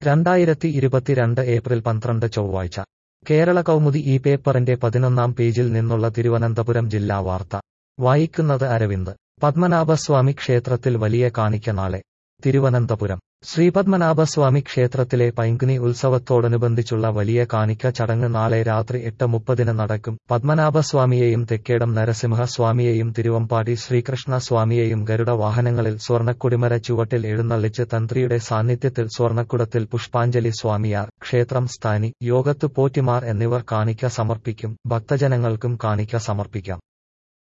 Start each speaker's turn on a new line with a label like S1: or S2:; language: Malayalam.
S1: രണ്ടായിരത്തി ഇരുപത്തിരണ്ട് ഏപ്രിൽ പന്ത്രണ്ട് ചൊവ്വാഴ്ച കേരള കൗമുദി ഈ പേപ്പറിന്റെ പതിനൊന്നാം പേജിൽ നിന്നുള്ള തിരുവനന്തപുരം ജില്ലാ വാർത്ത വായിക്കുന്നത് അരവിന്ദ് പത്മനാഭസ്വാമി ക്ഷേത്രത്തിൽ വലിയ കാണിക്ക നാളെ തിരുവനന്തപുരം ശ്രീപത്മനാഭസ്വാമി ക്ഷേത്രത്തിലെ പൈങ്കുനി ഉത്സവത്തോടനുബന്ധിച്ചുള്ള വലിയ കാണിക്ക ചടങ്ങ് നാളെ രാത്രി എട്ട് മുപ്പതിന് നടക്കും പത്മനാഭസ്വാമിയെയും തെക്കേടം നരസിംഹസ്വാമിയെയും തിരുവമ്പാടി ശ്രീകൃഷ്ണ സ്വാമിയെയും ഗരുഡ വാഹനങ്ങളിൽ സ്വർണ്ണക്കുടിമര ചുവട്ടിൽ എഴുന്നള്ളിച്ച് തന്ത്രിയുടെ സാന്നിധ്യത്തിൽ സ്വർണ്ണക്കുടത്തിൽ പുഷ്പാഞ്ജലി സ്വാമിയാർ ക്ഷേത്രം സ്ഥാനി യോഗത്ത് പോറ്റിമാർ എന്നിവർ കാണിക്ക സമർപ്പിക്കും ഭക്തജനങ്ങൾക്കും കാണിക്ക സമർപ്പിക്കാം